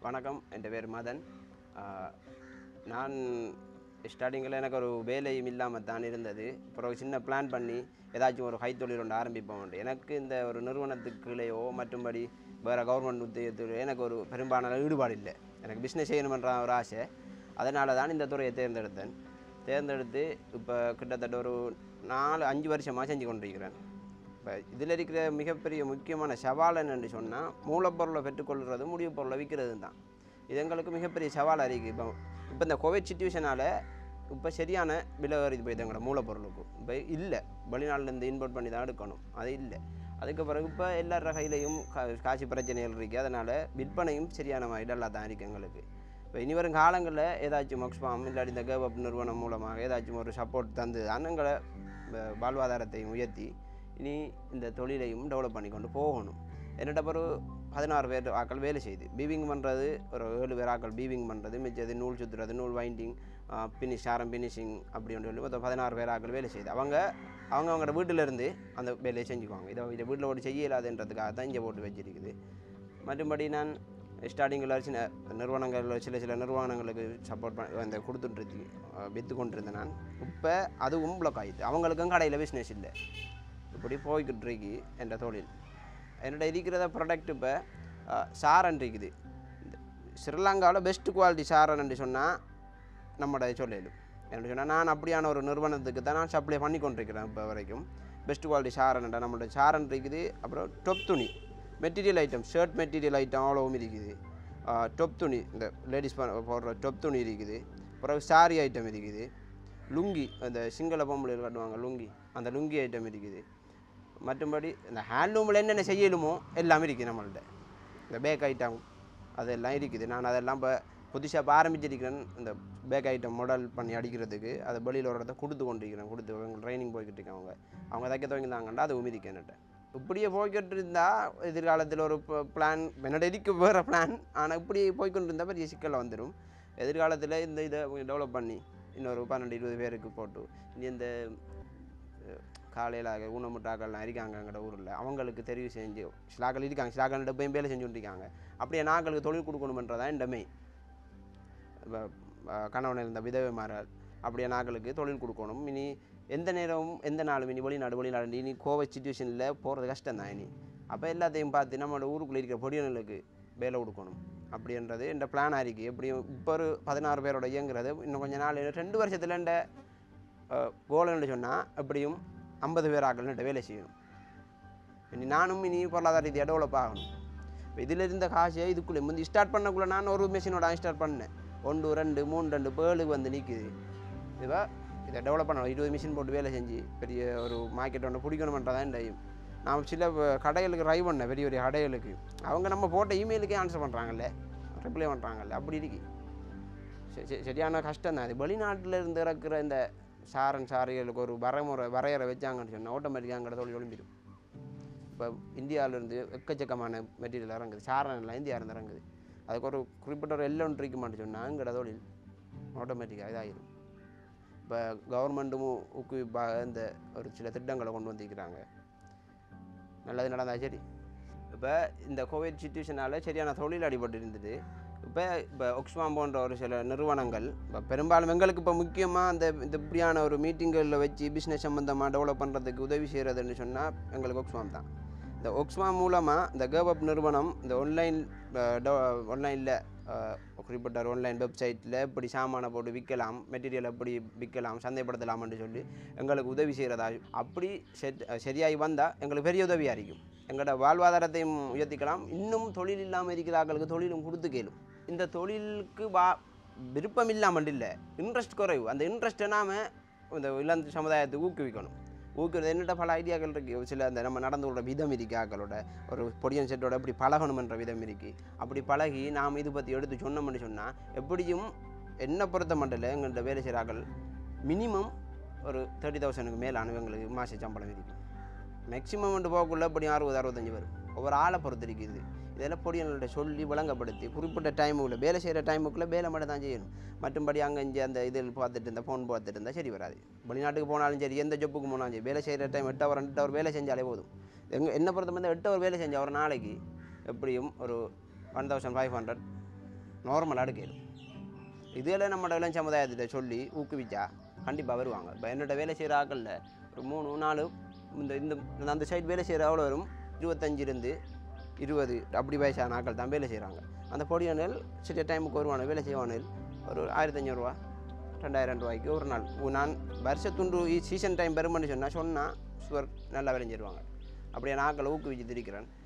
வணக்கம் என் பேர் மதன் ஆஹ், நான் ஸ்டார்டிங்கில் எனக்கு ஒரு வேலையும் இல்லாமல் தான் இருந்தது அப்புறம் ஒரு சின்ன பிளான் பண்ணி ஏதாச்சும் ஒரு கைத்தொழில் ஒன்று ஆரம்பிப்போம் எனக்கு இந்த ஒரு நிறுவனத்துக்கு கீழேயோ மற்றும்படி வேறு கவர்மெண்ட் உத்தியோகத்தில் எனக்கு ஒரு பெரும்பாலான ஈடுபாடு இல்லை எனக்கு பிஸ்னஸ் செய்யணுமென்ற ஒரு ஆசை அதனால தான் இந்த துறையை தேர்ந்தெடுத்தேன் தேர்ந்தெடுத்து இப்போ கிட்டத்தட்ட ஒரு நாலு அஞ்சு வருஷமாக செஞ்சு கொண்டிருக்கிறேன் இப்போ இதில் இருக்கிற மிகப்பெரிய முக்கியமான சவால் என்னன்னு சொன்னால் மூலப்பொருளை பெற்றுக்கொள்கிறது முடிவுப் பொருளை விற்கிறது தான் இது எங்களுக்கு மிகப்பெரிய சவாலாக இருக்குது இப்போ இப்போ இந்த கோவிட் சுச்சுவேஷனால் இப்போ சரியான விலை வருது போய் எங்களோட மூலப்பொருளுக்கும் இப்போ இல்லை வெளிநாட்டிலேருந்து இம்போர்ட் பண்ணி தான் எடுக்கணும் அது இல்லை அதுக்கு பிறகு இப்போ எல்லா கையிலையும் கா காசு பிரச்சனைகள் இருக்குது அதனால் விற்பனையும் சரியான இதெல்லாம் தான் இருக்குது எங்களுக்கு இப்போ இனி வரும் காலங்களில் ஏதாச்சும் மக்ஸ்பாம் இல்லாட்டி இந்த கேவப் நிறுவனம் மூலமாக ஏதாச்சும் ஒரு சப்போர்ட் தந்து அன்னங்களை வாழ்வாதாரத்தையும் உயர்த்தி இனி இந்த தொழிலையும் டெவலப் பண்ணி கொண்டு போகணும் என்னட்ட பிறகு பதினாறு பேர் ஆக்கள் வேலை செய்யுது பீவிங் பண்ணுறது ஒரு ஏழு பேர் ஆக்கள் பீவிங் பண்ணுறது மிச்சது நூல் சுற்றுறது நூல் வைண்டிங் ஃபினிஷ் ஆரம் ஃபினிஷிங் அப்படின்னு சொல்லி மொத்தம் பதினாறு பேர் ஆக்கள் வேலை செய்யுது அவங்க அவங்க அவங்களோட வீட்டில் இருந்து அந்த வேலையை செஞ்சுக்குவாங்க இதை இதை வீட்டில் ஓட்டு செய்ய இல்லாதுன்றதுக்காக தான் இங்கே போட்டு வச்சிருக்குது மற்றபடி நான் ஸ்டார்டிங்கில் சின்ன நிறுவனங்கள் சில சில நிறுவனங்களுக்கு சப்போர்ட் பண்ண அந்த கொடுத்துட்டு விற்று கொண்டிருந்தேன் நான் இப்போ அதுவும் பிளாக் ஆகிடுது அவங்களுக்கும் கடையில் பிஸ்னஸ் இல்லை இப்படி போய்கிட்டு இருக்கு என்ற தொழில் என்னோட இருக்கிறத ப்ராடக்ட் இப்போ சாரன் இருக்குது இந்த ஸ்ரீலங்காவில் பெஸ்ட் குவாலிட்டி சாரன் சொன்னால் நம்மட சொல்லலும் என்ன சொன்னால் நான் அப்படியான ஒரு நிறுவனத்துக்கு தான் நான் சப்ளை பண்ணி கொண்டிருக்கிறேன் இப்போ வரைக்கும் பெஸ்ட் குவாலிட்டி சாரன்டா நம்மளோட சாரன் இருக்குது அப்புறம் டொப் துணி material item shirt material item அவ்வளவும் இருக்குது டொப் துணி இந்த லேடிஸ் போடுற டொப் துணி இருக்குது அப்புறம் சாரி ஐட்டம் இருக்குது லுங்கி அந்த சிங்கள பொம்பளைகள் கட்டுவாங்க லுங்கி அந்த லுங்கி ஐட்டம் இருக்குது மற்றபடி இந்த ஹேண்ட்லூமில் என்னென்ன செய்யலுமோ எல்லாமே இருக்குது நம்மள்ட்ட இந்த பேக் ஐட்டம் அதெல்லாம் இருக்குது நான் அதெல்லாம் இப்போ புதுசாக இப்போ ஆரம்பிச்சிருக்கிறேன் இந்த பேக் ஐட்டம் மாடல் பண்ணி அடிக்கிறதுக்கு அதை வெளியில் ஒரு இடத்த கொடுத்து கொண்டிருக்கிறேன் கொடுத்து அவங்க ட்ரைனிங் போய்கிட்டு இருக்காங்க அவங்க அவங்க தைக்க துவங்கினாங்கண்டா அது உமிதிக்கு என்னட்ட இப்படியே போய்கிட்டு இருந்தால் எதிர்காலத்தில் ஒரு பிளான் என்னோட இருக்கு வேறு பிளான் ஆனால் இப்படி போய்கிட்டு இருந்தால் பெரிய சிக்கல் வந்துடும் எதிர்காலத்தில் இந்த இதை டெவலப் பண்ணி இன்னொரு பன்னெண்டு இருபது பேருக்கு போட்டு இனி இந்த காலையில் ஊனமுட்டாக்கள்லாம் இருக்காங்க எங்கள்ட ஊரில் அவங்களுக்கு தெரிவு செஞ்சு சிலாக்கள் இருக்காங்க சிலாக்கள்கிட்ட போய் வேலை செஞ்சு இருக்காங்க அப்படியே நாங்களுக்கு தொழில் கொடுக்கணுமன்றதான் இந்த மெயின் இப்போ கணவன் இருந்த விதவைமாரல் அப்படியே நாங்களுக்கு தொழில் கொடுக்கணும் இனி எந்த நேரமும் எந்த நாளும் இனி வெளிநாடு வெளிநாடு இனி கோவிட் சுச்சுவேஷனில் போகிறது கஷ்டம் தான் இனி அப்போ எல்லாத்தையும் பார்த்து நம்மளோட ஊருக்குள்ளே இருக்கிற பொடியனுக்கு வேலை கொடுக்கணும் அப்படின்றது என்ற பிளானாக இருக்குது எப்படியும் இப்போ ஒரு பதினாறு பேரோட இயங்குறது இன்னும் கொஞ்ச நாள் ரெண்டு வருஷத்தில் இந்த கோலன்னு சொன்னால் எப்படியும் ஐம்பது பேர் ஆக்கள்கிட்ட வேலை செய்யணும் இனி நானும் இனி பொருளாதார ரீதியாக டெவலப் ஆகணும் இப்போ இதில் இருந்த காசை இதுக்குள்ளே முந்தி ஸ்டார்ட் பண்ணக்குள்ளே நான் ஒரு மிஷினோட ஸ்டார்ட் பண்ணேன் ஒன்று ரெண்டு மூணு ரெண்டு பேளுக்கு வந்து நிற்குது இதுவா இதை டெவலப் பண்ணணும் இருபது மிஷின் போட்டு வேலை செஞ்சு பெரிய ஒரு மார்க்கெட் ஒன்று பிடிக்கணுமன்றதான் இந்த aim. நான் சில வ- கடைகளுக்கு ட்ரை பண்ணேன் பெரிய பெரிய கடைகளுக்கு அவங்க நம்ம போட்ட இமெயிலுக்கே ஆன்சர் பண்ணுறாங்கல்ல ரிப்ளை பண்ணுறாங்கல்ல அப்படி இருக்கு சரி, சரி, சரியான கஷ்டம் தான் அது வெளிநாட்டில் இருந்து இறக்குற இந்த சாரன் சாரிகளுக்கு ஒரு வரைமுறை வரையறை வச்சாங்கன்னு சொன்னால் ஆட்டோமேட்டிக்காக அங்கே தொழில் ஒளிம்பிடும் இப்போ இந்தியாவிலேருந்து எக்கச்சக்கமான மெட்டீரியல் இறங்குது சாரன் எல்லாம் இந்தியாவிலேருந்து இறங்குது அதுக்கு ஒரு குறிப்பிட்ட ஒரு எல்லாம் இருக்க மாட்டேன் சொன்னால் அங்கே தொழில் ஆட்டோமேட்டிக்காக இதாகிடும் இப்போ கவர்மெண்ட்டும் ஊக்குவிப்பா இந்த ஒரு சில திட்டங்களை கொண்டு வந்திருக்கிறாங்க நல்லது நடந்தா சரி இப்போ இந்த கோவிட் சுச்சுவேஷனால் சரியான தொழில் அடிபட்டு இருந்தது இப்போ இப்போ ஒக்ஸ்வாம் போன்ற ஒரு சில நிறுவனங்கள் இப்போ பெரும்பாலும் எங்களுக்கு இப்போ முக்கியமாக அந்த இந்த இப்படியான ஒரு மீட்டிங்களில் வச்சு பிஸ்னஸ் சம்மந்தமாக டெவலப் பண்ணுறதுக்கு உதவி செய்கிறதுன்னு சொன்னால் எங்களுக்கு ஒக்ஸ்வாம் தான் இந்த ஒக்ஸ்வாம் மூலமாக இந்த கேவப் நிறுவனம் இந்த ஆன்லைன் ஆன்லைனில் குறிப்பிட்ட ஒரு ஆன்லைன் வெப்சைட்டில் இப்படி சாமானை போட்டு விற்கலாம் மெட்டீரியல் எப்படி விற்கலாம் சந்தைப்படுத்தலாம்னு சொல்லி எங்களுக்கு உதவி செய்கிறதா அப்படி செட் சரியாகி வந்தால் எங்களுக்கு பெரிய உதவியாக இருக்கும் எங்களோட வாழ்வாதாரத்தையும் உயர்த்திக்கலாம் இன்னும் தொழில் இல்லாமல் இருக்கிற ஆட்களுக்கு தொழிலும் கொடுத்து கேளும் இந்த தொழிலுக்கு வா விருப்பம் இல்லாமல் இல்லை இன்ட்ரெஸ்ட் குறைவு அந்த இன்ட்ரெஸ்ட்டை நாம் இந்த இளம் சமுதாயத்துக்கு ஊக்குவிக்கணும் ஊக்குறது என்னட்ட பல ஐடியாக்கள் இருக்குது சில அந்த நம்ம நடந்து கொள்கிற விதம் இருக்கு ஆக்களோட ஒரு பொடியன் செட்டோட எப்படி பழகணுமன்ற விதம் இருக்குது அப்படி பழகி நாம் இது பற்றி எடுத்து சொன்னோம்னு சொன்னால் எப்படியும் என்ன பொறுத்த மட்டும் எங்கள்கிட்ட வேலை செய்கிற ஆக்கள் மினிமம் ஒரு தேர்ட்டி தௌசண்ட்க்கு மேலான எங்களுக்கு மாத சம்பளம் இருக்குது மேக்ஸிமம் வந்து போகக்குள்ள இப்படி அறுபது அறுபத்தஞ்சு வரும் ஒவ்வொரு ஆளை பொறுத்து இருக்குது இதெல்லாம் பொடியன்கள்ட்ட சொல்லி விளங்கப்படுத்தி குறிப்பிட்ட டைமுக்குள்ள வேலை செய்கிற டைமுக்குள்ளே வேலை மட்டும் தான் செய்யணும் மற்றும்படி அங்கே இங்கே அந்த இதில் பார்த்துட்டு இருந்தால் ஃபோன் பார்த்துட்டு இருந்தால் சரி வராது வெளிநாட்டுக்கு போனாலும் சரி எந்த ஜப்புக்கு போனாலும் சரி வேலை செய்கிற டைம் எட்டு ஹவர் ரெண்டு ஹவர் வேலை செஞ்சாலே போதும் எங்கள் என்ன பொறுத்த மாதிரி எட்டு ஹவர் வேலை செஞ்சால் ஒரு நாளைக்கு எப்படியும் ஒரு ஒன் தௌசண்ட் ஃபைவ் ஹண்ட்ரட் நார்மலாக எடுக்கணும் இதில் நம்மளோட இளம் சமுதாயத்திட்ட சொல்லி ஊக்குவிச்சா கண்டிப்பாக வருவாங்க இப்போ என்னோட வேலை செய்கிற ஆக்களில் ஒரு மூணு நாலு இந்த இந்த அந்த சைடு வேலை செய்கிற அவ்வளோ வரும் இருபத்தஞ்சிருந்து இருபது அப்படி வயசான ஆட்கள் தான் வேலை செய்கிறாங்க அந்த பொடியானல் சில டைமுக்கு வருவானு வேலை செய்வானல் ஒரு ஆயிரத்தஞ்சூறுவா ரெண்டாயிரம் ரூபாய்க்கு ஒரு நாள் உ- நான் வருஷத்துண்டு சீசன் டைம் பெருமன்னு சொன்னால் சொன்னால் சுவர் நல்லா விளைஞ்சிருவாங்க அப்படியே நாக்களை ஊக்குவிச்சு திரிக்கிறேன்